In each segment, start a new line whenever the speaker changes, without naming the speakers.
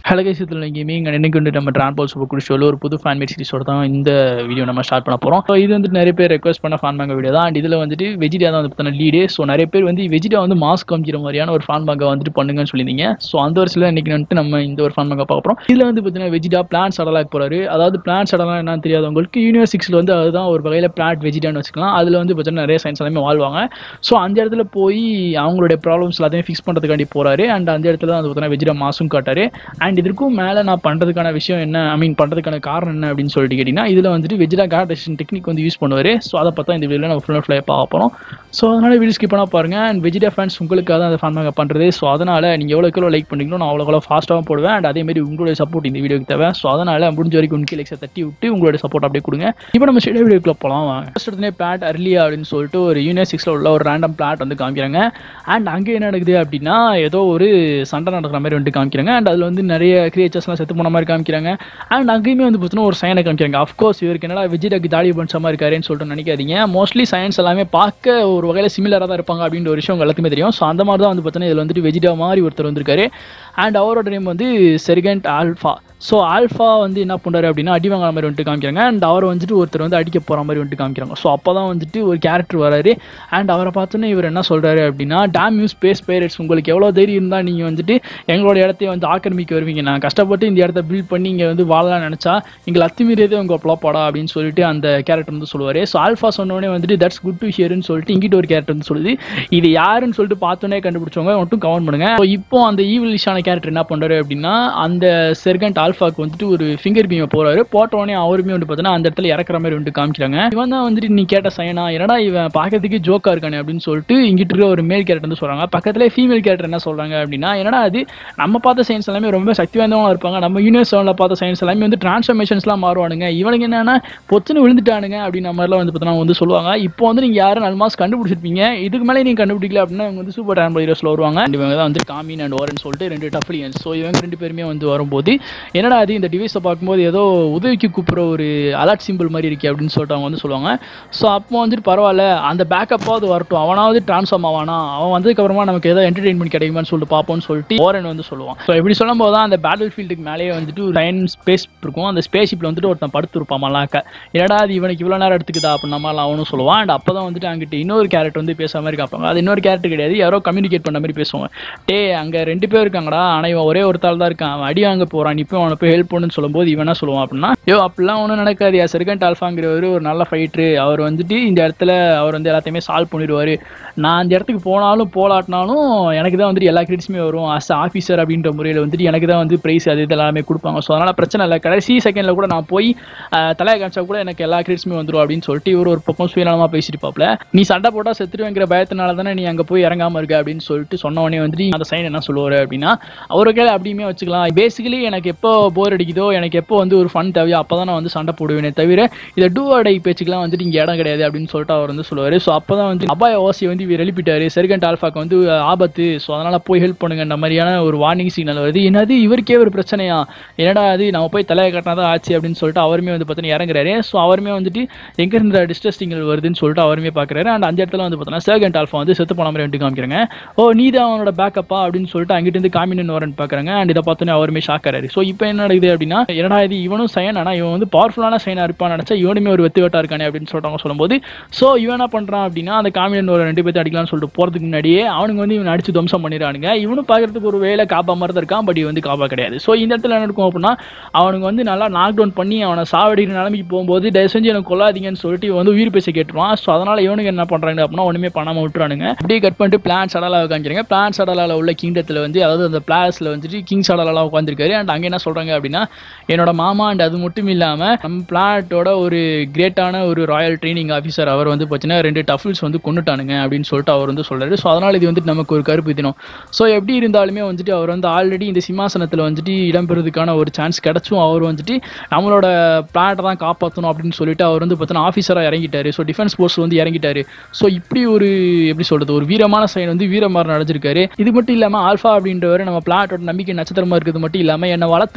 hello guys இதில் gaming இன்னைக்கு வந்து நம்ம ட்ரான்போல் சூப்பர் குடி ஷோவில் ஒரு புது ஃபேன் மேட் சீரிஸோட தான் இந்த வீடியோ நம்ம ஸ்டார்ட் பண்ண போகிறோம் ஸோ இது வந்து நிறைய பேர் ரெக்வஸ்ட் பண்ண ஃபேன் பேங்க வீடியோ தான் அண்ட் இதில் வந்துட்டு வெஜிடா தான் வந்து பார்த்தா லீடு ஸோ நிறைய பேர் வந்து வெஜிடா வந்து மாஸ்க் காமிக்கிற மாதிரியான ஒரு ஃபேன் பேங்கை வந்துட்டு பண்ணுங்கன்னு சொல்லியிருந்தீங்க ஸோ அந்த வருஷத்தில் இன்னைக்கு வந்துட்டு நம்ம இந்த ஒரு ஃபேன் பேங்கை பார்க்க போகிறோம் இதில் வந்து பார்த்தீங்கன்னா வெஜிடா பிளான் சடலாக போகிறாரு அதாவது பிளான் சடலாம் என்னன்னு தெரியாதவங்களுக்கு யூனிவர்ஸ் சிக்ஸில் வந்து அதுதான் ஒரு வகையில் பிளாட் வெஜிடான்னு வச்சுக்கலாம் அதில் வந்து பார்த்தீங்கன்னா நிறைய சயின்ஸ் எல்லாமே வாழ்வாங்க ஸோ அந்த இடத்துல போய் அவங்களுடைய ப்ராப்ளம்ஸ் எல்லாத்தையும் ஃபிக்ஸ் பண்ணுறதுக்காண்டி போகிறாரு அண்ட் அந்த இடத்துல தான் வந்து பார்த்தீங்கன்னா வெஜிடா மாசும் காட்டாரு அண்ட் இதற்கும் மேலே நான் பண்ணுறதுக்கான விஷயம் என்ன ஐ மீன் பண்ணுறதுக்கான காரணம் என்ன அப்படின்னு சொல்லிட்டு கேட்டிங்கன்னா இதில் வந்துட்டு வெஜிடா கேரக்டரேஷன் டெக்னிக் வந்து யூஸ் பண்ணுவார் ஸோ அதை பார்த்தா இந்த வீடியோவில் நம்ம ஃபுல் அண்ட் ஃபுல்லாக பார்க்க போகிறோம் ஸோ அதனால் வீடியோ ஸ்கிப் பண்ணால் பாருங்கள் அண்ட் வெஜிடா ஃபேன்ஸ் உங்களுக்காக தான் அந்த ஃபேன் பண்ணுறது ஸோ அதனால் நீங்கள் எவ்வளோக்கு எவ்வளோ லைக் பண்ணிக்கணும் நான் அவ்வளோ ஃபாஸ்ட்டாகவும் போடுவேன் அண்ட் அதேமாதிரி உங்களுடைய சப்போர்ட் இந்த வீடியோக்கு தேவை ஸோ அதனால் முடிஞ்ச வரைக்கும் உனக்கு லைக்ஸை தட்டி விட்டு உங்களுடைய சப்போர்ட் அப்படியே கொடுங்க இப்போ நம்ம ஸ்டேடியோ வீடியோக்குள்ள போகலாம் வாங்க ஃபர்ஸ்ட் எடுத்தனே பிளாட் அர்லியா அப்படின்னு சொல்லிட்டு ஒரு யூனியர் சிக்ஸில் உள்ள ஒரு ரேண்டம் பிளாட் வந்து காமிக்கிறாங்க அண்ட் அங்கே என்ன நடக்குது அப்படின்னா ஏதோ ஒரு சண்டை நடக்கிற மாதிரி வந்துட்டு காமிக்கிறாங்க அண்ட் அதில் வந்து நிறைய கிரியேச்சர்ஸ்லாம் செத்து போன மாதிரி காமிக்கிறாங்க அண்ட் அங்கேயுமே வந்து பார்த்தீங்கன்னா ஒரு சைனை காமிக்கிறாங்க அஃப்கோர்ஸ் இவருக்கு என்னடா விஜய்க்கு தாடி பஞ்சமாக இருக்காருன்னு சொல்லிட்டு நினைக்காதீங்க மோஸ்ட்லி சயின்ஸ் எல்லாமே பார்க்க ஒரு வகையில் சிமிலராக தான் இருப்பாங்க அப்படின்ற ஒரு விஷயம் உங்க எல்லாத்துக்குமே தெரியும் ஸோ அந்த மாதிரி தான் வந்து பார்த்தீங்கன்னா இதில் வந்துட்டு வெஜிடா மாதிரி ஒருத்தர் வந்திருக்காரு அண்ட் அவரோட நேம் வந்து செரிகண்ட் ஆல்ஃபா ஸோ ஆல்ஃபா வந்து என்ன பண்ணுறாரு அப்படின்னா அடி வாங்குற மாதிரி வந்துட்டு காமிக்கிறாங்க அண்ட் அவரை வந்துட்டு ஒருத்தர் வந்து அடிக்க போகிற மாதிரி வந்துட்டு காமிக்கிறாங்க ஸோ அப்போ தான் வந்துட்டு ஒரு கேரக்டர் வராரு அண்ட் அவரை பார்த்தோன்னே இவர் என்ன சொல்கிறாரு அப்படின்னா டேம் யூ ஸ்பேஸ் பைரட்ஸ் உங்களுக்கு எவ்வளோ தைரியம் இருந்தால் நீங்கள் வந்துட்டு எங்களோட இடத்தையும் வந்து ஆக்கிரமிக்க வருவீங்க நான் கஷ்டப்பட்டு இந்த இடத்த பில்ட் பண்ணி இங்கே வந்து வாழலாம் நினச்சா எங்களை அத்துமீறியதே உங்கள் ப்ளாப்பாடா அப்படின்னு சொல்லிட்டு அந்த கேரக்டர் வந்து சொல்லுவார் ஸோ ஆல்ஃபா சொன்னோடனே வந்துட்டு தட்ஸ் குட் டு ஹியர்னு சொல்லிட்டு இங்கிட்ட ஒரு கேரக்டர் வந்து சொல்லுது இது யாருன்னு சொல்லிட்டு பார்த்தோன்னே கண்டுபிடிச்சவங்க மட்டும் கமெண்ட் பண்ணுங்க ஸோ இப்போ அந்த ஈவிலிஷான கேரக்டர் என்ன பண்ணுறாரு அப்படின்னா அந்த செர்கண்ட் ஆல்ஃபாக்கு வந்துட்டு ஒரு ஃபிங்கர் பீமை போறாரு போட்டோடனே அவருமே வந்து பார்த்தீங்கன்னா அந்த இடத்துல இறக்குற மாதிரி வந்து காமிக்கிறாங்க இவன் தான் வந்துட்டு நீ கேட்ட சைனா என்னடா இவன் பார்க்கறதுக்கு ஜோக்கா இருக்கானே அப்படின்னு சொல்லிட்டு இங்கிட்டு இருக்க ஒரு மேல் கேரக்டர் வந்து சொல்றாங்க பக்கத்துல ஃபீமேல் கேரக்டர் என்ன சொல்றாங்க அப்படின்னா என்னடா அது நம்ம பார்த்த சயின்ஸ் எல்லாமே ரொம்ப சக்தி வாய்ந்தவங்களா இருப்பாங்க நம்ம யூனிவர்ஸ் செவனில் பார்த்த சயின்ஸ் எல்லாமே வந்து டிரான்ஸ்ஃபர்மேஷன்ஸ்லாம் மாறுவானுங்க இவனுக்கு என்னன்னா பொத்துன்னு விழுந்துட்டானுங்க அப்படின்ற மாதிரிலாம் வந்து பார்த்தீங்கன்னா வந்து சொல்லுவாங்க இப்போ வந்து நீங்க யாரும் அல்மாஸ் கண்டுபிடிச்சிருப்பீங்க இதுக்கு மேலே நீங்க கண்டுபிடிக்கல அப்படின்னா இவங்க வந்து சூப்பர் ட்ரான் ஹீரோஸ்ல வருவாங்க And இவங்க தான் வந்து காமின் அண்ட் ஓரன் சொல்லிட்டு ரெண்டு டஃப்லியன்ஸ் ஸோ இவங்க ரெண்டு பேருமே வந்து வரும்போது என்னடா அது இந்த டிவைஸை பார்க்கும்போது ஏதோ உதவிக்கு கூப்பிட்ற ஒரு அலர்ட் சிம்பிள் மாதிரி இருக்கே அப்படின்னு சொல்லிட்டு அவங்க வந்து சொல்லுவாங்க ஸோ அப்போ வந்துட்டு பரவாயில்ல அந்த பேக்கப்பாவது வரட்டும் அவனாவது ட்ரான்ஸ்ஃபார்ம் ஆவானா அவன் வந்ததுக்கப்புறமா நமக்கு ஏதோ என்டர்டெயின்மெண்ட் கிடைக்குமான்னு சொல்லிட்டு பார்ப்போம்னு சொல்லிட்டு ஓரன் வந்து சொல்லுவான் ஸோ இப்படி சொல்லும் போது தான் அந்த பேட்டில் ஃபீல்டுக்கு மேலேயே வந்துட்டு ஒரு லைன் ஸ்பேஸ் இருக்கும் அந்த ஸ்பேஸ்ஷிப்பில் வந்துட்டு ஒருத்தன் படுத்துருப்பான் மல்லாக்க என்னடா அது இவனுக்கு இவ்வளோ நேரம் எடுத்துக்குதா அப்படின்னு நம்மளால் அவனும் சொல்லுவான் அண்ட் அப்போ தான் வந்துட்டு அங்கிட்ட இன்னொரு கேரக்டர் வந்து பேசுகிற மாதிரி காப்பாங்க அது இன்னொரு கேரக்டர் கிடையாது யாரோ கம்யூனிகேட் பண்ண மாதிரி பேசுவாங்க டே அங்கே ரெண்டு பேர் இருக்காங்கடா ஆனால் இவன் ஒரே ஒருத்தாள் தான் இருக்கான் அவன் அடி வாங்க போகிறான் இப்போ அவனை போய் ஹெல்ப் பண்ணுன்னு சொல்லும்போது இவன் என்ன சொல்லுவான் அப்படின்னா ஐயோ அப்படிலாம் ஒன்றும் நடக்காது செர்கண்ட் ஆல்ஃபாங்கிறவர் ஒரு நல்ல ஃபைட்ரு அவர் வந்துட்டு இந்த இடத்துல அவர் வந்து எல்லாத்தையுமே சால்வ் பண்ணிடுவார் நான் அந்த இடத்துக்கு போனாலும் போலாட்டினாலும் எனக்கு தான் வந்துட்டு எல்லா கிரெடிட்ஸுமே வரும் அஸ் ஆஃபீஸர் அப்படின்ற முறையில் வந்துட்டு எனக்கு தான் வந்து ப்ரைஸ் அது இது எல்லாமே கொடுப்பாங்க ஸோ அதனால் பிரச்சனை இல்லை கடைசி செகண்டில் கூட நான் போய் அஹ், தலையை காமிச்சா கூட எனக்கு எல்லா கிரெடிட்ஸுமே வந்துடும் அப்படின்னு சொல்லிட்டு இவர் ஒரு பக்கம் சுயநலமாக பேசிட்டு பாப்ல நீ சண்டை போட்டால் செத்துருவேங்கிற பயத்தினால தானே நீ அங்கே போய் இறங்காம இருக்க அப்படின்னு சொல்லிட்டு சொன்ன உடனே வந்துட்டு அந்த சைன் என்ன சொல்லுவார் அப்படின்னா அவரு கையில் அப்படியுமே வச்சுக்கலாம் பேசிக்கலி எனக்கு எப்போ போர் அடிக்குதோ எனக்கு எப்போ வந்து ஒரு ஃபன் தேவையோ அப்போ தான் நான் வந்து சண்டை போடுவேனே தவிர இதை டூ அடை பேச்சுக்கெல்லாம் வந்துட்டு இங்கே இடம் கிடையாது அப்படின்னு சொல்லிட்டு அவர் வந்து சொல்லுவார் ஸோ அப்போ தான் வந்து அபாய ஓசியை வந்து இவர் எழுப்பிட்டாரு செர்கண்ட் ஆல்ஃபாக்கு வந்து ஆபத்து ஸோ அதனால் போய் ஹெல்ப் பண்ணுங்கன்ற மாதிரியான ஒரு வார்னிங் சிக்னல் வருது என்னது இவருக்கே ஒரு பிரச்சனையா என்னடா அது நம்ம போய் தலையை கட்டினா தான் ஆச்சு அப்படின்னு சொல்லிட்டு அவருமே வந்து பார்த்தீங்கன்னா இறங்குறாரு ஸோ அவருமே வந்துட்டு எங்க இருந்த டிஸ்ட்ரஸ் சிக்னல் வருதுன்னு சொல்லிட்டு அவருமே பார்க்குறாரு அண்ட் அந்த இடத்துல வந்து பார்த்தீங்கன்னா செர்கண்ட் ஆல்ஃபா வந்து செத்து போன மாதிரி வந்துட்டு காமிக்கிறாங்க ஓ நீ தான் அவனோட பேக்கப்பா அப்படின்னு சொல்லிட்டு அங்கிட்டு இருந்து காமினன் வரன்னு பார்க்குறாங்க அண்ட் இதை பார்த்தோன்னே அவருமே ஷாக் ஆறாரு ஸோ இப்போ என்ன நடக்குது அப்படின்னா என்னடா இது இவனும் சைன் ஆனால் இவன் வந்து பவர்ஃபுல்லான சைனாக இருப்பான்னு நினச்சா இவனுமே ஒரு வெத்து வெட்டா இருக்கானே அப்படின்னு சொல்லிட்டு அவங்க சொல்லும்போது ஸோ இவன் என்ன பண்ணுறான் அப்படின்னா அந்த காமினன் ஒரு ரெண்டு பேர்த்து அடிக்கலாம்னு சொல்லிட்டு போகிறதுக்கு முன்னாடியே அவனுங்க வந்து இவன் அடிச்சு துவம்சம் பண்ணிடுறானுங்க இவனும் பார்க்கறதுக்கு ஒரு வேலை காப்பா மாதிரி தான் இருக்கான் பட் இவன் வந்து காப்பா கிடையாது ஸோ இந்த இடத்துல என்ன நடக்கும் அப்படின்னா அவனுங்க வந்து நல்லா நாக் டவுன் பண்ணி அவனை சாவடிக்கிற நிலைமைக்கு போகும்போது தயவு செஞ்சு எனக்கு கொல்லாதீங்கன்னு சொல்லிட்டு இவன் வந்து உயிர் பேச கேட்டுருவான் ஸோ அதனால் இவனுக்கு என்ன பண்ணுறாங்க அப்படின்னா ஒன்றுமே பண்ணாமல் விட்டுறானுங்க அப்படியே கட் பண்ணிட்டு பிளான் சடலாக உட்காந்துருங்க பிளான் சடலாவில் உள்ள கிங்டத்தில் வந்து அதாவது அந்த பிளாஸில் வந்துட்டு கிங் சடலாக உட்காந்துருக்காரு அண்ட் அங்கே என்ன சொல்கிறாங்க அப்படின்னா என்னோட மாமா அண்ட் அது மட்டும் இல்லாமல் நம்ம பிளானட்டோட ஒரு கிரேட்டான ஒரு ராயல் ட்ரைனிங் ஆஃபீஸர் அவர் வந்து பார்த்தீங்கன்னா ரெண்டு டஃபிள்ஸ் வந்து கொண்டுட்டானுங்க அப்படின்னு சொல்லிட்டு அவர் வந்து சொல்றாரு ஸோ அதனால் இது வந்துட்டு நமக்கு ஒரு கருப்பு தினம் ஸோ எப்படி இருந்தாலுமே வந்துட்டு அவர் வந்து ஆல்ரெடி இந்த சிம்மாசனத்தில் வந்துட்டு இடம்பெறதுக்கான ஒரு சான்ஸ் கிடைச்சும் அவர் வந்துட்டு நம்மளோட பிளானட்டை தான் காப்பாற்றணும் அப்படின்னு சொல்லிட்டு அவர் வந்து பார்த்தீங்கன்னா ஆஃபீஸராக இறங்கிட்டாரு ஸோ டிஃபென்ஸ் ஃபோர்ஸ் வந்து இறங்கிட்டாரு ஸோ இப்படி ஒரு எப்படி சொல்றது ஒரு வீரமான சைன் வந்து வீரமாறு நடந்திருக்காரு இது மட்டும் இல்லாமல் ஆல்ஃபா அப்படின்றவர் நம்ம பிளானட்டோட நம்பிக்கை நட்சத்திரமா இருக்கிறது மட்டும் இல்லாமல் என்னை வளர்த்து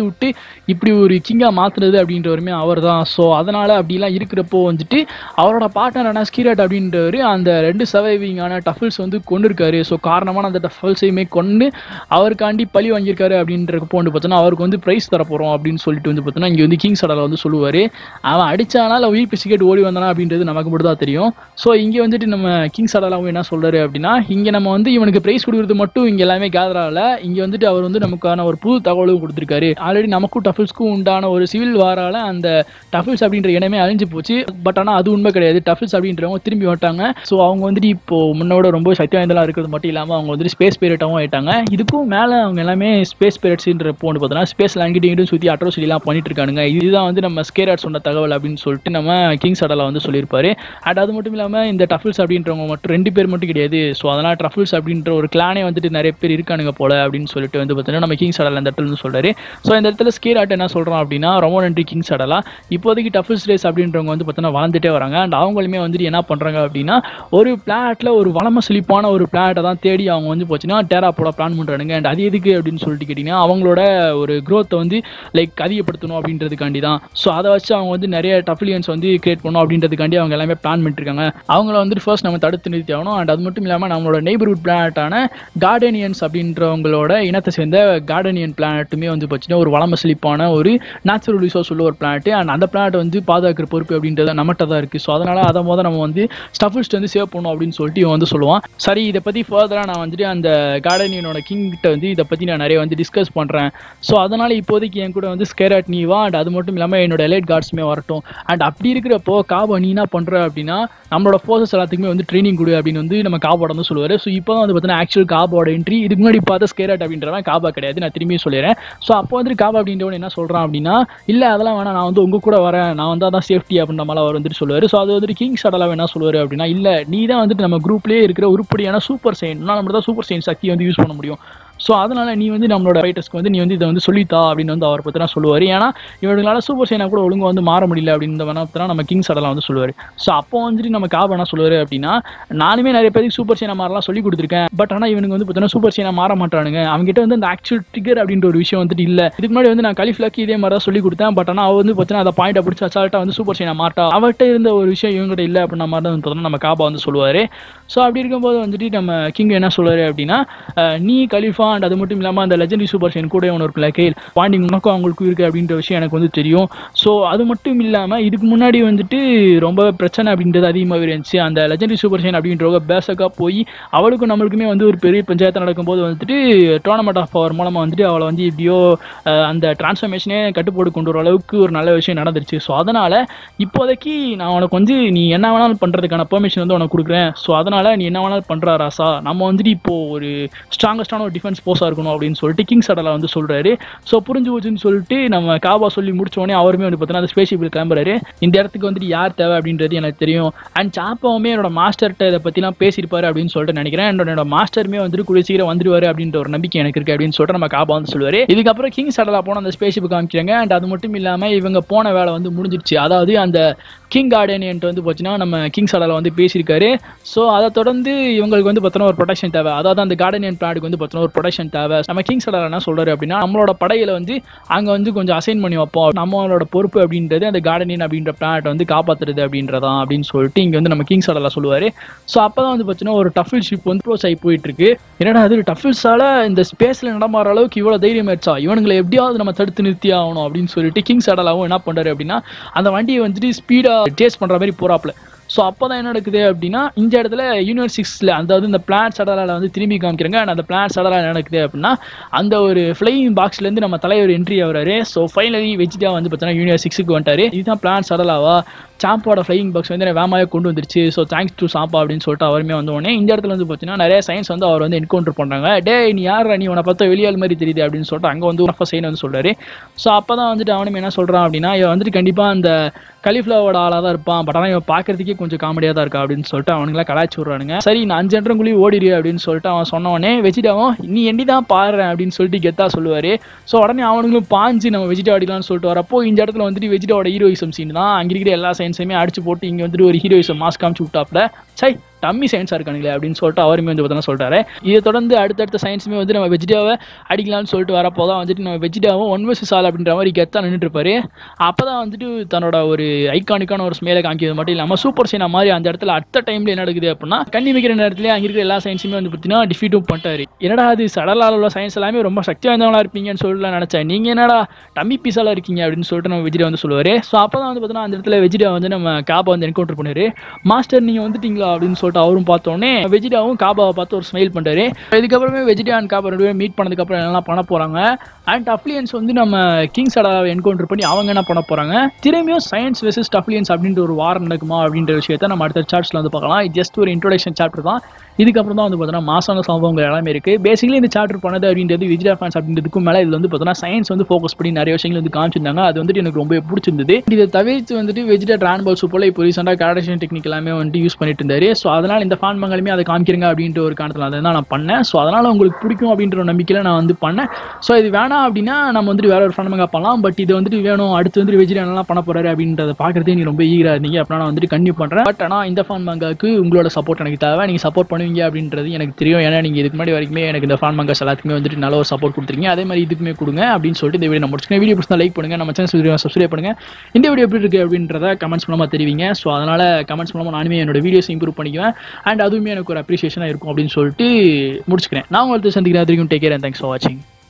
கெடுத்து விட்டு இப்படி ஒரு கிங்காக மாற்றுனது அப்படின்றவருமே அவர் தான் ஸோ அதனால் அப்படிலாம் இருக்கிறப்போ வந்துட்டு அவரோட பார்ட்னரான ஸ்கீரட் அப்படின்றவர் அந்த ரெண்டு சர்வைவிங்கான டஃபிள்ஸ் வந்து கொண்டு இருக்காரு ஸோ காரணமான அந்த டஃபிள்ஸையுமே கொண்டு அவருக்காண்டி பழி வாங்கியிருக்காரு அப்படின்றப்போ வந்து பார்த்தோன்னா அவருக்கு வந்து ப்ரைஸ் தர போகிறோம் அப்படின்னு சொல்லிட்டு வந்து பார்த்தோன்னா இங்கே வந்து கிங்ஸ் அடலை வந்து சொல்லுவார் அவன் அடிச்சானா இல்லை உயிர் பிசிக்கெட் ஓடி வந்தானா அப்படின்றது நமக்கு மட்டும் தான் தெரியும் ஸோ இங்கே வந்துட்டு நம்ம கிங்ஸ் அடலாவும் என்ன சொல்கிறாரு அப்படின்னா இங்கே நம்ம வந்து இவனுக்கு ப்ரைஸ் கொடுக்குறது மட்டும் இங்கே எல்லாமே கேதர் ஆகல இங்கே வந்துட்டு அவர் வந்து நமக்கான ஒரு புது தகவலும் கொடுத்துருக்காரு ஆல்ரெடி நமக்கும் டஃபிள்ஸ்க்கும் உண்டான ஒரு சிவில் வாரால அந்த டஃபிள்ஸ் அப்படின்ற இனமே அழிஞ்சு போச்சு பட் ஆனால் அது உண்மை கிடையாது டஃபிள்ஸ் அப்படின்றவங்க திரும்பி வந்துட்டாங்க ஸோ அவங்க வந்துட்டு இப்போ முன்னோட ரொம்ப சக்தி வாய்ந்தலாம் இருக்கிறது மட்டும் இல்லாமல் அவங்க வந்துட்டு ஸ்பேஸ் பீரியட்டாகவும் ஆயிட்டாங்க இதுக்கும் மேலே அவங்க எல்லாமே ஸ்பேஸ் பீரியட்ஸ்ன்றப்போ வந்து பார்த்தோன்னா ஸ்பேஸ் லாங்கிட்டு சுற்றி அட்ரோசிட்டிலாம் பண்ணிட்டு இருக்கானுங்க இதுதான் வந்து நம்ம ஸ்கேராட் சொன்ன தகவல் அப்படின்னு சொல்லிட்டு நம்ம கிங்ஸ் அடலா வந்து சொல்லியிருப்பாரு அண்ட் அது மட்டும் இல்லாமல் இந்த டஃபிள்ஸ் அப்படின்றவங்க மட்டும் ரெண்டு பேர் மட்டும் கிடையாது ஸோ அதனால் டஃபிள்ஸ் அப்படின்ற ஒரு கிளானே வந்துட்டு நிறைய பேர் இருக்கானுங்க போல அப்படின்னு சொல்லிட்டு வந்து பார்த்தீங்கன்னா நம்ம கிங்ஸ் அடலா அந்த இடத்துல வந்து சொல்றாரு ஸோ இந்த இடத்துல ஸ்கேர் ஆட் என்ன சொல்கிறோம் அப்படின்னா ரொம்ப நன்றி கிங்ஸ் அடலா இப்போதைக்கு டஃபிள்ஸ் ரேஸ் அப்படின்றவங்க வந்து பார்த்தீங்கன்னா வளர்ந்துட்டே வராங்க அண்ட் அவங்களுமே வந்துட்டு என்ன பண்ணுறாங்க அப்படின்னா ஒரு பிளாட்ல ஒரு வளம செழிப்பான ஒரு பிளாட்டை தான் தேடி அவங்க வந்து போச்சுன்னா டேரா போட பிளான் பண்ணுறானுங்க அண்ட் அது எதுக்கு அப்படின்னு சொல்லிட்டு கேட்டிங்கன்னா அவங்களோட ஒரு growth-அ வந்து லைக் அதிகப்படுத்தணும் அப்படின்றதுக்காண்டி தான் ஸோ அதை வச்சு அவங்க வந்து நிறைய டஃபிலியன்ஸ் வந்து கிரியேட் பண்ணணும் அப்படின்றதுக்காண்டி அவங்க எல்லாமே பிளான் பண்ணிட்டுருக்காங்க அவங்கள வந்துட்டு ஃபர்ஸ்ட் நம்ம தடுத்து நிறுத்தி ஆகணும் அண்ட் அது மட்டும் இல்லாமல் நம்மளோட நெய்பர்ஹுட் பிளானட்டான கார்டனியன்ஸ் அப்படின்றவங்களோட இனத்தை சேர்ந்த கார்டனியன் பிளானட்டுமே வந்து பார்த்தீங்கன்னா ஒரு வளம செழிப்பான ஒரு நேச்சுரல் ரிசோர்ஸ் உள்ள ஒரு பிளானட் அண்ட் அந்த பிளானட் வந்து பாதுகாக்கிற பொறுப்பு அப்படின்றது நம்மகிட்ட தான் இருக்குது ஸோ அதனால் அதை மொதல் நம்ம வந்து ஸ்டஃபிஸ்ட் வந்து சேவ் பண்ணணும் அப்படின்னு சொல்லிட்டு இவன் வந்து சொல்லுவான் சரி இதை பற்றி ஃபர்தராக நான் வந்துட்டு அந்த கார்டனியனோட கிங் கிட்ட வந்து இதை பற்றி நான் நிறைய வந்து டிஸ்கஸ் பண்ணுறேன் ஸோ அதனால் இப்போதைக்கு என் கூட வந்து ஸ்கேராட் நீ வா அண்ட் அது மட்டும் இல்லாமல் என்னோட எலைட் கார்ட்ஸுமே வரட்டும் அண்ட் அப்படி இருக்கிறப்போ காபா நீ என்ன பண்ணுற அப்படின்னா நம்மளோட ஃபோர்ஸஸ் எல்லாத்துக்குமே வந்து ட்ரைனிங் கொடு அப்படின்னு வந்து நம்ம காபோட வந்து சொல்லுவார் ஸோ இப்போ தான் வந்து பார்த்தீங்கன்னா ஆக்சுவல் காபாவோட என்ட்ரி இதுக்கு முன்னாடி பார்த்த ஸ்கேராட் அப்படின்றவன் காபா கிடையாது நான் திரும்பி சொல்லிடுறேன் ஸோ அப்போ வந்து காபா அப்படின்றவன் என்ன சொல்கிறான் அப்படின்னா இல்லை அதெல்லாம் வேணாம் நான் வந்து உங்க கூட வரேன் நான் வந்தால் தான் சேஃப்டி அப்படின்ற மாதிரி அவர் வந்துட்டு சொல்லுவார் ஸோ அது வந்துட்டு கிங் சடலாக என்ன சொல்லுவார் அப்படின்னா இல்லை நீ தான் வந்துட்டு நம்ம குரூப்லேயே இருக்கிற உருப்படியான சூப்பர் சைன் நான் நம்ம தான் சூப்பர் சைன் சக்தியை வந்து யூஸ் பண்ண முடியும் ஸோ அதனால நீ வந்து நம்மளோட ஃபைட்டர்ஸ்க்கு வந்து நீ வந்து இதை வந்து சொல்லித்தா அப்படின்னு வந்து அவர் பற்றினா சொல்லுவார் ஏன்னா இவங்களால சூப்பர் சைனா கூட ஒழுங்கா வந்து மாற முடியல அப்படின்னு வேணா நம்ம கிங்ஸ் அதெல்லாம் வந்து சொல்லுவார் ஸோ அப்போ வந்துட்டு நம்ம காபா என்ன சொல்லுவார் அப்படின்னா நானுமே நிறைய பேருக்கு சூப்பர் சைனா மாறலாம் சொல்லி கொடுத்துருக்கேன் பட் ஆனால் இவனுக்கு வந்து பார்த்தீங்கன்னா சூப்பர் சைனா மாற மாட்டானுங்க அவங்ககிட்ட வந்து அந்த ஆக்சுவல் ட்ரிகர் அப்படின்ற ஒரு விஷயம் வந்துட்டு இல்லை இதுக்கு முன்னாடி வந்து நான் கலிஃப்லாக்கு இதே மாதிரி தான் சொல்லி கொடுத்தேன் பட் ஆனால் அவ வந்து பார்த்தீங்கன்னா அதை பாயிண்ட் பிடிச்சி அசால்ட்டாக வந்து சூப்பர் சைனா மாட்டா அவர்கிட்ட இருந்த ஒரு விஷயம் இவங்ககிட்ட இல்லை அப்படின்ற மாதிரி தான் வந்து பார்த்தீங்கன்னா நம்ம காபா வந்து சொல்லுவார் ஸோ அப்படி இருக்கும்போது வந்துட்டு நம்ம கிங் என்ன சொல்லுவார் அப்படின்னா அஹ், நீ கலிஃபா அண்ட் அது மட்டும் இல்லாமல் அந்த லெஜண்டரி சூப்பர் சைன் கூட ஒன்று இருக்குல்ல கேள் பாண்டிங் உனக்கும் அவங்களுக்கும் இருக்குது அப்படின்ற விஷயம் எனக்கு வந்து தெரியும் ஸோ அது மட்டும் இல்லாமல் இதுக்கு முன்னாடி வந்துட்டு ரொம்ப பிரச்சனை அப்படின்றது அதிகமாகவே இருந்துச்சு அந்த லெஜண்டரி சூப்பர் சைன் அப்படின்றவங்க பேசக்காக போய் அவளுக்கும் நம்மளுக்குமே வந்து ஒரு பெரிய பஞ்சாயத்து நடக்கும்போது வந்துட்டு டோர்னமெண்ட் ஆஃப் பவர் மூலமாக வந்துட்டு அவளை வந்து இப்படியோ அஹ், அந்த டிரான்ஸ்ஃபர்மேஷனே கட்டுப்பாடு கொண்டு வர அளவுக்கு ஒரு நல்ல விஷயம் நடந்துருச்சு ஸோ அதனால் இப்போதைக்கு நான் உனக்கு வந்து நீ என்ன வேணாலும் பண்ணுறதுக்கான பெர்மிஷன் வந்து உனக்கு கொடுக்குறேன் ஸோ அதனால் நீ என்ன வேணாலும் பண்ணுறா ராசா நம்ம வந்துட்டு இப்போ ஒரு ஸ்ட்ராங்கஸ்டான ஒரு டிஃபென்ஸ் போஸாக இருக்கணும் அப்படின்னு சொல்லிட்டு கிங் சடலா வந்து சொல்கிறாரு ஸோ புரிஞ்சு போச்சுன்னு சொல்லிட்டு நம்ம காபா சொல்லி முடிச்ச உடனே அவருமே வந்து பார்த்தீங்கன்னா அந்த ஸ்பேஸ்ஷிப்பில் கிளம்புறாரு இந்த இடத்துக்கு வந்துட்டு யார் தேவை அப்படின்றது எனக்கு தெரியும் அண்ட் சாப்பாவுமே என்னோட மாஸ்டர்கிட்ட இதை பற்றிலாம் பேசியிருப்பாரு அப்படின்னு சொல்லிட்டு நினைக்கிறேன் And என்னோட மாஸ்டருமே வந்துட்டு கூடிய சீக்கிரம் வந்துருவாரு அப்படின்ற ஒரு நம்பிக்கை எனக்கு இருக்கு அப்படின்னு சொல்லிட்டு நம்ம காபா வந்து சொல்லுவாரு இதுக்கப்புறம் கிங் சடலா போன அந்த ஸ்பேஸ்ஷிப் காமிக்கிறாங்க அண்ட் அது மட்டும் இல்லாமல் இவங்க போன வேலை வந்து முடிஞ்சிருச்சு அதாவது அந்த கிங் கார்டனியன்ட்டு வந்து போச்சுன்னா நம்ம கிங் சடலா வந்து பேசியிருக்காரு ஸோ அதை தொடர்ந்து இவங்களுக்கு வந்து பார்த்தோன்னா ஒரு ப்ரொடெக்ஷன் தேவை அதாவது அந்த கார்டனியன் பிளானுக்கு வந்து பார்த்தோன்னா ஒரு ப்ரொடெக்ஷன் தேவை நம்ம கிங் சடலா என்ன சொல்றாரு அப்படின்னா நம்மளோட படையில வந்து அங்கே வந்து கொஞ்சம் அசைன் பண்ணி வைப்போம் நம்மளோட பொறுப்பு அப்படின்றது அந்த கார்டனியன் அப்படின்ற பிளானட் வந்து காப்பாத்துறது அப்படின்றதான் அப்படின்னு சொல்லிட்டு இங்கே வந்து நம்ம கிங் சடலா சொல்லுவார் ஸோ அப்போ தான் வந்து பார்த்தீங்கன்னா ஒரு டஃபில் ஷிப் வந்து க்ளோஸ் ஆகி போயிட்டு இருக்கு என்னடா அது டஃபில்ஸால இந்த ஸ்பேஸில் நடமாற அளவுக்கு இவ்வளோ தைரியம் ஆயிடுச்சா இவனுங்களை எப்படியாவது நம்ம தடுத்து நிறுத்தி ஆகணும் அப்படின்னு சொல்லிட்டு கிங் சடலாவும் என்ன பண்ணுறாரு அப்படின்னா அந்த வண்டியை வந்துட்டு ஸ்பீடாக டேஸ்ட் பண்ணுற மாதிரி போறாப்ல ஸோ அப்போ தான் என்ன நடக்குது அப்படின்னா இந்த இடத்துல யூனிவர்ஸ் சிக்ஸில் அதாவது இந்த பிளான் சடலால வந்து திரும்பி காமிக்கிறாங்க and அந்த பிளான் சடலா என்ன நடக்குது அப்படின்னா அந்த ஒரு ஃப்ளையிங் பாக்ஸ்லேருந்து நம்ம தலைவர் என்ட்ரி ஆகுறாரு ஸோ ஃபைனலி வெஜிடா வந்து பார்த்தீங்கன்னா யூனிவர்ஸ் சிக்ஸுக்கு வந்துட்டாரு இதுதான் பிளான் சடலாவா சாம்போட ஃப்ளையிங் பாக்ஸ் வந்து வேமாவே கொண்டு வந்துருச்சு ஸோ தேங்க்ஸ் டு சாப்பா அப்படின்னு சொல்லிட்டு அவருமே வந்த உடனே இந்த இடத்துல வந்து பார்த்தீங்கன்னா நிறைய சயின்ஸ் வந்து அவர் வந்து என்கவுண்டர் பண்ணுறாங்க டே நீ யார் நீ உன பார்த்தா வெளியாள் மாதிரி தெரியுது அப்படின்னு சொல்லிட்டு அங்கே வந்து ஒரு சைன் வந்து சொல்றாரு ஸோ அப்போ தான் வந்துட்டு அவனும் என்ன சொல்கிறான் அப்படின்னா இவன் வந்துட்டு கண்டிப்பாக அந்த கலிஃப்ளாவோட ஆளாக தான் இருப்பான் பட் ஆனால் இவன் பார்க்கறதுக்கே கொஞ்சம் காமெடியாக தான் இருக்கா அப்படின்னு சொல்லிட்டு அவனுங்களாம் கலாய்ச்சி விட்றானுங்க சரி நான் அஞ்சு என்றங்குள்ளேயும் ஓடிடு அப்படின்னு சொல்லிட்டு அவன் சொன்ன உடனே வெஜிடாவும் நீ எண்டி தான் பாடுறேன் அப்படின்னு சொல்லிட்டு கெத்தா சொல்லுவார் ஸோ உடனே அவனுங்களும் பாஞ்சு நம்ம வெஜிடா அடிக்கலாம்னு சொல்லிட்டு வரப்போ இந்த இடத்துல வந்துட்டு வெஜிடாவோட ஹீரோயிசம் சீன் தான் அங்கே இருக்கிற எல்லா சயின்ஸையுமே அடிச்சு போட்டு இங்கே வந்துட்டு ஒரு ஹீரோயிசம் மாஸ்க் காமிச்சு விட்டாப்ல சை டம்மி சயின்ஸாக இருக்கானுங்களே அப்படின்னு சொல்லிட்டு அவருமே வந்து பார்த்தோன்னா சொல்லிட்டாரு இதை தொடர்ந்து அடுத்தடுத்த சயின்ஸுமே வந்து நம்ம வெஜிடாவை அடிக்கலாம்னு சொல்லிட்டு வரப்போ தான் வந்துட்டு நம்ம வெஜிடாவும் ஒன் வர்சஸ் ஆல் அப்படின்ற மாதிரி கெத்தாக நின்றுட்டு இருப்பாரு அப்போ தான் வந்துட்டு தன்னோட ஒரு ஐகானிக்கான ஒரு ஸ்மேலை காமிக்கிறது மட்டும் இல்லாமல் சூப்பர் சைனா மாதிரி அந்த இடத்துல அடுத்த டைமில் என்ன நடக்குது அப்படின்னா கண்ணி வைக்கிற நேரத்துல அங்கே இருக்கிற எல்லா சயின்ஸுமே வந்து பார்த்தீங்கன்னா டிஃபீட்டும் பண்ணிட்டாரு என்னடா அது சடலால் உள்ள சயின்ஸ் எல்லாமே ரொம்ப சக்தி வாய்ந்தவங்களா இருப்பீங்கன்னு சொல்லிட்டு நினச்சேன் நீங்கள் என்னடா டம்மி பீஸாலாம் இருக்கீங்க அப்படின்னு சொல்லிட்டு நம்ம வெஜிடா வந்து சொல்லுவார் ஸோ அப்போ தான் வந்து பார்த்தீங்கன்னா அந்த இடத்துல வெஜிடா வந்து நம்ம காபா வந்து என்கவுண்டர் பண்ணாரு மாஸ்டர் நீங்கள் வந்துட்டீங்களா அப்படின்னு சொல்லிட்டு அவரும் பார்த்தோன்னே வெஜிடாவும் காபாவை பார்த்து ஒரு ஸ்மைல் பண்ணுறாரு இதுக்கப்புறமே வெஜிடா அண்ட் காபா ரெண்டு பேரும் மீட் பண்ணதுக்கப்புறம் என்னெல்லாம் பண்ண போகிறாங்க அண்ட் டஃப்லியன்ஸ் வந்து நம்ம கிங் சடாவை என்கவுண்டர் பண்ணி அவங்க என்ன பண்ண போகிறாங்க திரும்பியும் சயின்ஸ் வெர்சஸ் டஃப்லியன்ஸ் அப்படின்ற ஒரு வாரம் நடக்குமா அப்படின்ற விஷயத்த நம்ம அடுத்த சார்ட்ஸில் வந்து பார்க்கலாம் இது ஜஸ்ட் ஒரு இன்ட்ரோடக்ஷன் சாப்டர் தான் இதுக்கப்புறம் தான் வந்து பார்த்தோன்னா மாசான சம்பவங்கள் எல்லாமே இருக்குது பேசிக்கலி இந்த சாப்டர் பண்ணது அப்படின்றது விஜயா ஃபேன்ஸ் அப்படின்றதுக்கும் மேலே இதில் வந்து பார்த்தோன்னா சயின்ஸ் வந்து ஃபோக்கஸ் பண்ணி நிறைய விஷயங்கள் வந்து காமிச்சிருந்தாங்க அது வந்துட்டு எனக்கு ரொம்ப பிடிச்சிருந்தது இதை தவிர்த்து வந்துட்டு வெஜிடா ட்ரான் பால் சூப்பரில் இப்போ ரீசெண்டாக கார்டேஷன் டெக்னிக் எல்லாமே வந்துட்டு யூஸ் பண்ணிட்டு இருந்தாரு ஸோ அதனால் இந்த ஃபேன் மங்களுமே அதை காமிக்கிறங்க அப்படின்ற ஒரு காரணத்தில் அதை தான் நான் பண்ணேன் ஸோ அதனால் உங்களுக்கு பிடிக்கும் அப்படின்ற ஒரு நம்பிக்கையில் நான் வந்து பண்ணேன் ஸோ இது வேணாம் அப்படின்னா நம்ம வந்துட்டு வேற ஒரு ஃபேன் மங்கா பண்ணலாம் பட் இது வந்துட்டு வேணும் அடுத்து வந்து வெஜிடா என்னெல்லாம் பண்ண போறாரு அப்படின்றத பார்க்குறதே நீ ரொம்ப ஈகராக இருந்தீங்க அப்படின்னா நான் வந்துட்டு கண்டினியூ பண்ணுறேன் பட் ஆனால் இந்த ஃபேன் மங்காவுக்கு உங்களோட சப்போர்ட் எனக்கு தேவை நீங்கள் சப்போர்ட் பண்ணுவீங்க அப்படின்றது எனக்கு தெரியும் ஏன்னா நீங்கள் இதுக்கு முன்னாடி வரைக்குமே எனக்கு இந்த ஃபேன் மங்காஸ் எல்லாத்துக்குமே வந்துட்டு நல்ல ஒரு சப்போர்ட் கொடுத்துருக்கீங்க அதே மாதிரி இதுக்குமே கொடுங்க அப்படின்னு சொல்லிட்டு இந்த வீடியோ நான் முடிச்சுக்கேன் வீடியோ பிடிச்சா லைக் பண்ணுங்க நம்ம சேனல் சப்ஸ்கிரைப் பண்ணுங்க இந்த வீடியோ எப்படி இருக்கு அப்படின்றத கமெண்ட்ஸ் மூலமாக தெரிவிங்க ஸோ அதனால் கமெண்ட்ஸ் மூலமாக நானுமே என்னோட வீடியோஸ் இம்ப்ரூவ் பண்ணிக்குவேன் அண்ட் அதுவுமே எனக்கு ஒரு அப்ரிசியேஷனாக இருக்கும் அப்படின்னு சொல்லிட்டு முடிச்சுக்கிறேன் நான் உங்களுக்கு சந்திக்கிறேன் வரைக்கும் take care and thanks for வாட்சிங்